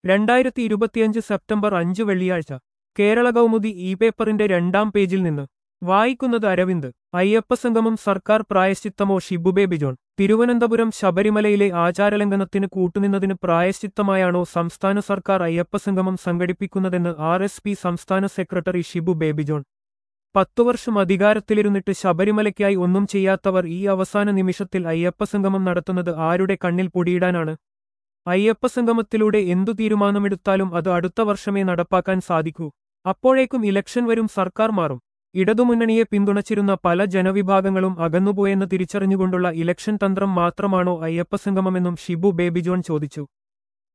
രണ്ടായിരത്തി ഇരുപത്തിയഞ്ച് സെപ്റ്റംബർ അഞ്ച് വെള്ളിയാഴ്ച കേരള കൗമുദി ഇ പേപ്പറിന്റെ രണ്ടാം പേജിൽ നിന്ന് വായിക്കുന്നത് അരവിന്ദ് അയ്യപ്പസംഗമം സർക്കാർ പ്രായശ്ചിത്തമോ ഷിബുബേബി ജോൺ തിരുവനന്തപുരം ശബരിമലയിലെ ആചാരലംഘനത്തിന് കൂട്ടുനിന്നതിന് പ്രായശ്ചിത്തമായാണോ സംസ്ഥാന സർക്കാർ അയ്യപ്പസംഗമം സംഘടിപ്പിക്കുന്നതെന്ന് ആർ എസ് പി സംസ്ഥാന സെക്രട്ടറി ഷിബു ബേബി ജോൺ പത്തു വർഷം അധികാരത്തിലിരുന്നിട്ട് ശബരിമലയ്ക്കായി ഒന്നും ചെയ്യാത്തവർ ഈ അവസാന നിമിഷത്തിൽ അയ്യപ്പസംഗമം നടത്തുന്നത് ആരുടെ കണ്ണിൽ പൊടിയിടാനാണ് അയ്യപ്പസംഗമത്തിലൂടെ എന്തു തീരുമാനമെടുത്താലും അത് അടുത്ത വർഷമേ നടപ്പാക്കാൻ സാധിക്കൂ അപ്പോഴേക്കും ഇലക്ഷൻ വരും സർക്കാർ മാറും ഇടതുമുന്നണിയെ പിന്തുണച്ചിരുന്ന പല ജനവിഭാഗങ്ങളും അകന്നുപോയെന്ന് തിരിച്ചറിഞ്ഞുകൊണ്ടുള്ള ഇലക്ഷൻ തന്ത്രം മാത്രമാണോ അയ്യപ്പസംഗമമെന്നും ഷിബു ബേബി ജോൺ ചോദിച്ചു